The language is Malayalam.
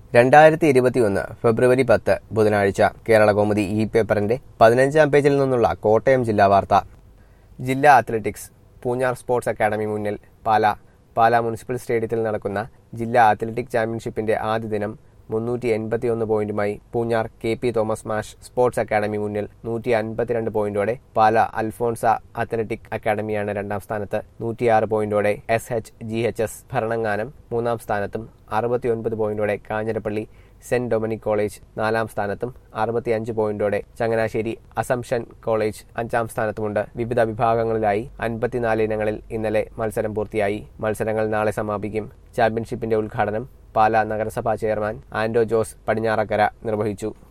രണ്ടായിരത്തി ഇരുപത്തിയൊന്ന് ഫെബ്രുവരി പത്ത് ബുധനാഴ്ച കേരളകൗമുദി ഇ പേപ്പറിന്റെ പതിനഞ്ചാം പേജിൽ നിന്നുള്ള കോട്ടയം ജില്ലാ വാർത്ത ജില്ലാ അത്ലറ്റിക്സ് പൂഞ്ഞാർ സ്പോർട്സ് അക്കാദമി മുന്നിൽ പാല പാല മുനിസിപ്പൽ സ്റ്റേഡിയത്തിൽ നടക്കുന്ന ജില്ലാ അത്ലറ്റിക് ചാമ്പ്യൻഷിപ്പിന്റെ ആദ്യ ദിനം മുന്നൂറ്റി എൺപത്തിയൊന്ന് പോയിന്റുമായി Poonjar K P Thomas Mash sports academy മുന്നിൽ നൂറ്റി അൻപത്തിരണ്ട് പോയിന്റോടെ പാല അൽഫോൺസ അത്ലറ്റിക് അക്കാദമിയാണ് രണ്ടാം സ്ഥാനത്ത് നൂറ്റിയാറ് പോയിന്റോടെ S H G H S Bharananganam മൂന്നാം സ്ഥാനത്തും അറുപത്തിയൊൻപത് പോയിന്റോടെ കാഞ്ഞിരപ്പള്ളി സെന്റ് ഡൊമിനിക് കോളേജ് നാലാം സ്ഥാനത്തും അറുപത്തിയഞ്ച് പോയിന്റോടെ ചങ്ങനാശ്ശേരി അസംഷൻ കോളേജ് അഞ്ചാം സ്ഥാനത്തുമുണ്ട് വിവിധ വിഭാഗങ്ങളിലായി അൻപത്തിനാല് ഇനങ്ങളിൽ ഇന്നലെ മത്സരം പൂർത്തിയായി മത്സരങ്ങൾ നാളെ സമാപിക്കും ചാമ്പ്യൻഷിപ്പിന്റെ ഉദ്ഘാടനം പാലാ നഗരസഭാ ചെയർമാൻ ആൻഡോ ജോസ് പടിഞ്ഞാറക്കര നിർവഹിച്ചു